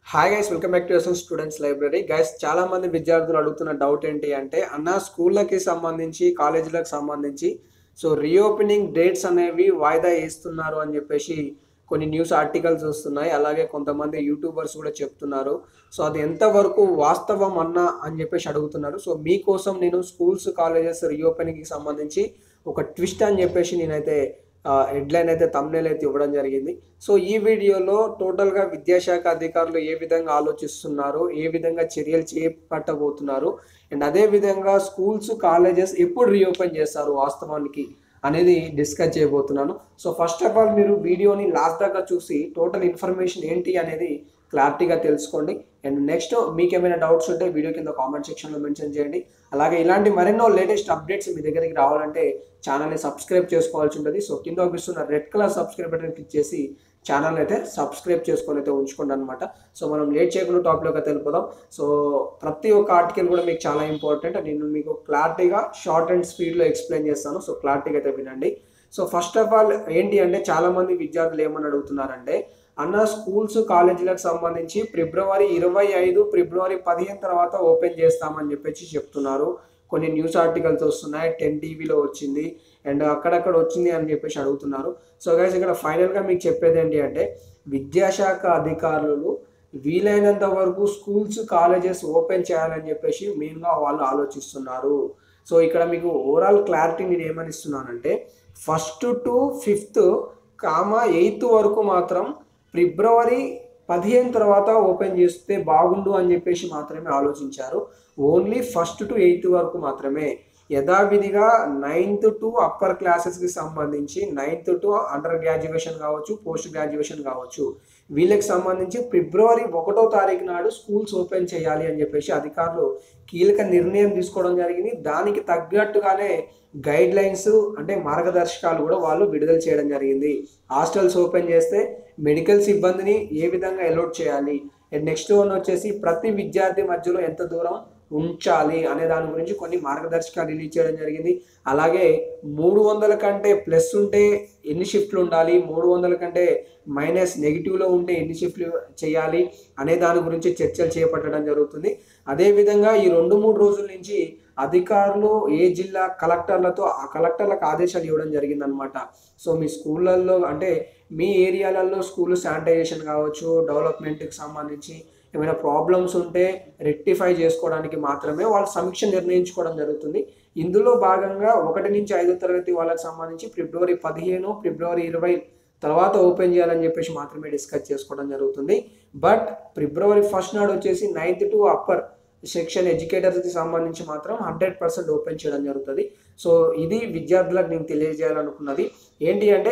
hi guys welcome back to SN students library guys చాలా మంది విద్యార్థులు అడుగుతున్న డౌట్ ఏంటి అంటే అన్న స్కూళ్ళకి సంబంధించి కాలేజీలకు సంబంధించి సో రీఓపెనింగ్ డేట్స్ అనేవి వాయిదా వేస్తున్నారు అని చెప్పేసి కొన్ని న్యూస్ ఆర్టికల్స్ వస్తున్నాయి అలాగే కొంతమంది యూట్యూబర్స్ కూడా చెప్తున్నారు సో అది ఎంతవరకు వాస్తవం అన్న అని చెప్పేసి అడుగుతున్నారు సో మీకోసం నేను స్కూల్స్ కాలేజెస్ రీఓపెనింగ్కి సంబంధించి ఒక ట్విస్ట్ అని చెప్పేసి నేనైతే హెడ్లైన్ అయితే తమ్నేల్ అయితే ఇవ్వడం జరిగింది సో ఈ వీడియోలో టోటల్గా విద్యాశాఖ అధికారులు ఏ విధంగా ఆలోచిస్తున్నారు ఏ విధంగా చర్యలు చేపట్టబోతున్నారు అండ్ అదే విధంగా స్కూల్స్ కాలేజెస్ ఎప్పుడు రీఓపెన్ చేస్తారు వాస్తవానికి అనేది డిస్కస్ చేయబోతున్నాను సో ఫస్ట్ ఆఫ్ ఆల్ మీరు వీడియోని లాస్ట్ దాకా చూసి టోటల్ ఇన్ఫర్మేషన్ ఏంటి అనేది క్లారిటీగా తెలుసుకోండి అండ్ నెక్స్ట్ మీకు ఏమైనా డౌట్స్ ఉంటే వీడియో కింద కామెంట్ సెక్షన్లో మెన్షన్ చేయండి అలాగే ఇలాంటి మరెన్నో లేటెస్ట్ అప్డేట్స్ మీ దగ్గరికి రావాలంటే ఛానల్ని సబ్స్క్రైబ్ చేసుకోవాల్సి ఉంటుంది సో కింద చూపిస్తున్న red colour subscribe button click చేసి ఛానల్ అయితే సబ్స్క్రైబ్ చేసుకొని అయితే ఉంచుకోండి అనమాట సో మనం లేట్ చేయకుండా టాపిక్లోకి అయితే వెళ్ళిపోదాం సో ప్రతి ఒక్క ఆర్టికల్ కూడా మీకు చాలా ఇంపార్టెంట్ నేను మీకు క్లారిటీగా షార్ట్ అండ్ స్పీడ్లో ఎక్స్ప్లెయిన్ చేస్తాను సో క్లారిటీగా అయితే వినండి సో ఫస్ట్ ఆఫ్ ఆల్ ఏంటి అంటే చాలామంది విద్యార్థులు ఏమని అడుగుతున్నారంటే అన్న స్కూల్స్ కాలేజీలకు సంబంధించి ఫిబ్రవరి ఇరవై ఐదు ఫిబ్రవరి పదిహేను తర్వాత ఓపెన్ చేస్తామని చెప్పేసి చెప్తున్నారు కొన్ని న్యూస్ ఆర్టికల్స్ వస్తున్నాయి టెన్ టీవీలో వచ్చింది అండ్ అక్కడక్కడ వచ్చింది అని చెప్పేసి అడుగుతున్నారు సో గైస్ ఇక్కడ ఫైనల్గా మీకు చెప్పేది ఏంటి అంటే విద్యాశాఖ అధికారులు వీలైనంత వరకు స్కూల్స్ కాలేజెస్ ఓపెన్ చేయాలని చెప్పేసి మెయిన్గా వాళ్ళు ఆలోచిస్తున్నారు సో ఇక్కడ మీకు ఓవరాల్ క్లారిటీ నేను ఏమని ఇస్తున్నానంటే first to fifth comma eighth వరకు మాత్రం ఫిబ్రవరి పదిహేను తర్వాత ఓపెన్ చేస్తే బాగుండు అని చెప్పేసి మాత్రమే ఆలోచించారు ఓన్లీ ఫస్ట్ టు ఎయిత్ వరకు మాత్రమే యథావిధిగా నైన్త్ టు అప్పర్ క్లాసెస్కి సంబంధించి నైన్త్ టు అండర్ గ్రాడ్యుయేషన్ కావచ్చు పోస్ట్ గ్రాడ్యుయేషన్ కావచ్చు వీళ్ళకి సంబంధించి ఫిబ్రవరి ఒకటో తారీఖు నాడు స్కూల్స్ ఓపెన్ చేయాలి అని చెప్పేసి అధికారులు కీలక నిర్ణయం తీసుకోవడం జరిగింది దానికి తగ్గట్టుగానే గైడ్ లైన్స్ అంటే మార్గదర్శకాలు కూడా వాళ్ళు విడుదల చేయడం జరిగింది హాస్టల్స్ ఓపెన్ చేస్తే మెడికల్ సిబ్బందిని ఏ విధంగా ఎలోట్ చేయాలి నెక్స్ట్ వన్ వచ్చేసి ప్రతి విద్యార్థి మధ్యలో ఎంత దూరం ఉంచాలి అనే దాని గురించి కొన్ని మార్గదర్శకాలు రిలీజ్ చేయడం జరిగింది అలాగే మూడు వందల కంటే ప్లస్ ఉంటే ఎన్ని షిఫ్ట్లు ఉండాలి మూడు వందల కంటే మైనస్ నెగిటివ్లో ఉంటే ఎన్ని షిఫ్ట్లు చేయాలి అనే దాని గురించి చర్చలు చేపట్టడం జరుగుతుంది అదేవిధంగా ఈ రెండు మూడు రోజుల నుంచి అధికారులు ఏ జిల్లా కలెక్టర్లతో ఆ కలెక్టర్లకు ఆదేశాలు ఇవ్వడం జరిగిందనమాట సో మీ స్కూళ్ళల్లో అంటే మీ ఏరియాలలో స్కూల్ శానిటైజేషన్ కావచ్చు డెవలప్మెంట్కి సంబంధించి ఏమైనా ప్రాబ్లమ్స్ ఉంటే రెక్టిఫై చేసుకోవడానికి మాత్రమే వాళ్ళు సమీక్ష నిర్ణయించుకోవడం జరుగుతుంది ఇందులో భాగంగా ఒకటి నుంచి ఐదో తరగతి వాళ్ళకి సంబంధించి ఫిబ్రవరి పదిహేను ఫిబ్రవరి ఇరవై తర్వాత ఓపెన్ చేయాలని చెప్పేసి మాత్రమే డిస్కస్ చేసుకోవడం జరుగుతుంది బట్ ఫిబ్రవరి ఫస్ట్ నాడు వచ్చేసి నైన్త్ టు అప్పర్ సెక్షన్ ఎడ్యుకేటర్స్కి సంబంధించి మాత్రం హండ్రెడ్ పర్సెంట్ ఓపెన్ చేయడం జరుగుతుంది సో ఇది విద్యార్థులకు నేను తెలియజేయాలనుకున్నది ఏంటి అంటే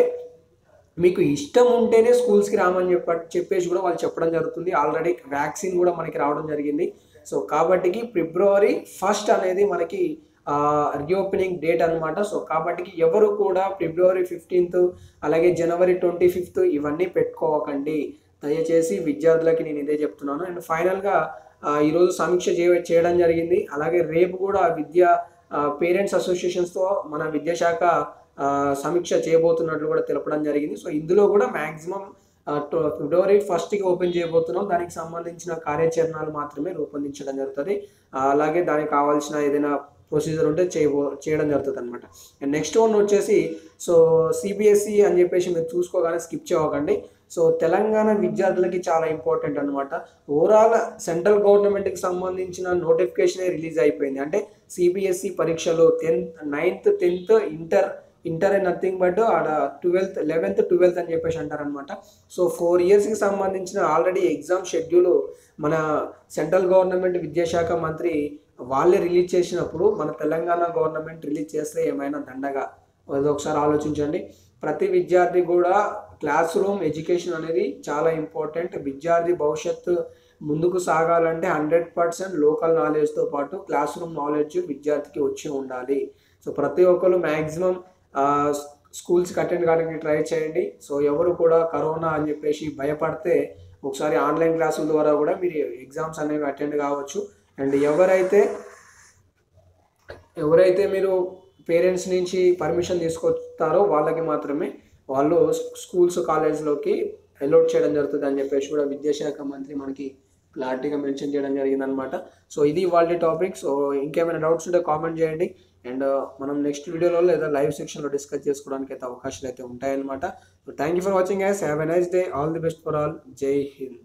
మీకు ఇష్టం ఉంటేనే స్కూల్స్కి రామని చెప్ప చెప్పేసి కూడా వాళ్ళు చెప్పడం జరుగుతుంది ఆల్రెడీ వ్యాక్సిన్ కూడా మనకి రావడం జరిగింది సో కాబట్టికి ఫిబ్రవరి ఫస్ట్ అనేది మనకి రీఓపెనింగ్ డేట్ అనమాట సో కాబట్టికి ఎవరు కూడా ఫిబ్రవరి ఫిఫ్టీన్త్ అలాగే జనవరి ట్వంటీ ఫిఫ్త్ ఇవన్నీ పెట్టుకోకండి దయచేసి విద్యార్థులకి నేను ఇదే చెప్తున్నాను అండ్ ఫైనల్గా ఈరోజు సమీక్ష చేయడం జరిగింది అలాగే రేపు కూడా విద్యా పేరెంట్స్ అసోసియేషన్స్తో మన విద్యాశాఖ సమీక్ష చేయబోతున్నట్లు కూడా తెలపడం జరిగింది సో ఇందులో కూడా మ్యాక్సిమం ఫిబ్రవరి ఫస్ట్కి ఓపెన్ చేయబోతున్నాం దానికి సంబంధించిన కార్యాచరణలు మాత్రమే రూపొందించడం జరుగుతుంది అలాగే దానికి కావాల్సిన ఏదైనా ప్రొసీజర్ ఉంటే చేయబో చేయడం జరుగుతుంది అనమాట అండ్ నెక్స్ట్ వన్ వచ్చేసి సో సిబిఎస్ఈ అని చెప్పేసి మీరు చూసుకోగానే స్కిప్ చేయకండి సో తెలంగాణ విద్యార్థులకి చాలా ఇంపార్టెంట్ అనమాట ఓవరాల్ సెంట్రల్ గవర్నమెంట్కి సంబంధించిన నోటిఫికేషనే రిలీజ్ అయిపోయింది అంటే సిబిఎస్ఈ పరీక్షలు tenth ninth tenth inter inter and nothing but ఆడ ట్వెల్త్ లెవెన్త్ ట్వెల్త్ అని చెప్పేసి అంటారనమాట సో ఫోర్ ఇయర్స్కి సంబంధించిన ఆల్రెడీ ఎగ్జామ్ షెడ్యూల్ మన సెంట్రల్ గవర్నమెంట్ విద్యాశాఖ మంత్రి వాళ్ళే రిలీజ్ చేసినప్పుడు మన తెలంగాణ గవర్నమెంట్ రిలీజ్ చేస్తే ఏమైనా దండగా అది ఒకసారి ఆలోచించండి ప్రతి విద్యార్థి కూడా క్లాస్ రూమ్ ఎడ్యుకేషన్ అనేది చాలా ఇంపార్టెంట్ విద్యార్థి భవిష్యత్తు ముందుకు సాగాలంటే హండ్రెడ్ పర్సెంట్ లోకల్ నాలెడ్జ్తో పాటు క్లాస్ రూమ్ నాలెడ్జ్ విద్యార్థికి వచ్చి ఉండాలి సో ప్రతి ఒక్కరు మ్యాక్సిమం స్కూల్స్కి అటెండ్ కావడానికి ట్రై చేయండి సో ఎవరు కూడా కరోనా అని చెప్పేసి భయపడితే ఒకసారి ఆన్లైన్ క్లాసుల ద్వారా కూడా మీరు ఎగ్జామ్స్ అనేవి అటెండ్ కావచ్చు అండ్ ఎవరైతే ఎవరైతే మీరు పేరెంట్స్ నుంచి పర్మిషన్ తీసుకొస్తారో వాళ్ళకి మాత్రమే వాళ్ళు స్కూల్స్ కాలేజ్లోకి అలౌట్ చేయడం జరుగుతుంది అని చెప్పేసి కూడా విద్యాశాఖ మంత్రి మనకి క్లారిటీగా మెన్షన్ చేయడం జరిగింది అనమాట సో ఇది వాళ్ళ టాపిక్ సో ఇంకేమైనా డౌట్స్ ఉంటే కామెంట్ చేయండి అండ్ మనం నెక్స్ట్ వీడియోలో లేదా లైవ్ సెక్షన్లో డిస్కస్ చేసుకోవడానికి అయితే అవకాశాలు అయితే ఉంటాయన్నమాట so thank you for watching guys have a nice day all the best for all జై హింద్